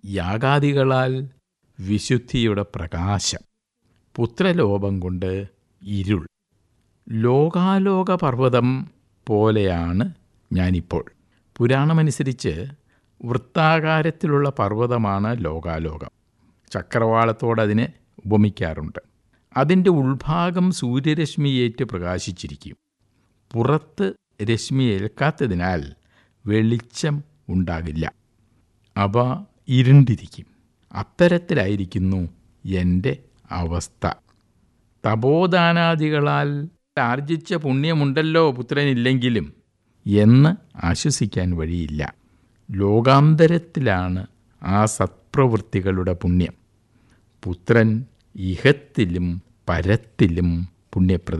യാഗാദികളാൽ വിശുദ്ധിയുടെ പ്രകാശം പുത്രലോപം കൊണ്ട് ഇരുൾ ലോകാലോക പർവ്വതം പോലെയാണ് ഞാനിപ്പോൾ പുരാണമനുസരിച്ച് വൃത്താകാരത്തിലുള്ള പർവ്വതമാണ് ലോകാലോകം ചക്രവാളത്തോടതിനെ ഉപമിക്കാറുണ്ട് അതിൻ്റെ ഉൾഭാഗം സൂര്യരശ്മിയേറ്റ് പ്രകാശിച്ചിരിക്കും പുറത്ത് രശ്മി ഏൽക്കാത്തതിനാൽ വെളിച്ചം ഉണ്ടാകില്ല അവ ഇരുണ്ടിരിക്കും അത്തരത്തിലായിരിക്കുന്നു എൻ്റെ അവസ്ഥ തപോദാനാദികളാൽ ആർജിച്ച പുണ്യമുണ്ടല്ലോ പുത്രനില്ലെങ്കിലും എന്ന് ആശ്വസിക്കാൻ വഴിയില്ല ലോകാന്തരത്തിലാണ് ആ സത്പ്രവൃത്തികളുടെ പുണ്യം പുത്രൻ ഇഹത്തിലും പരത്തിലും പുണ്യപ്രദ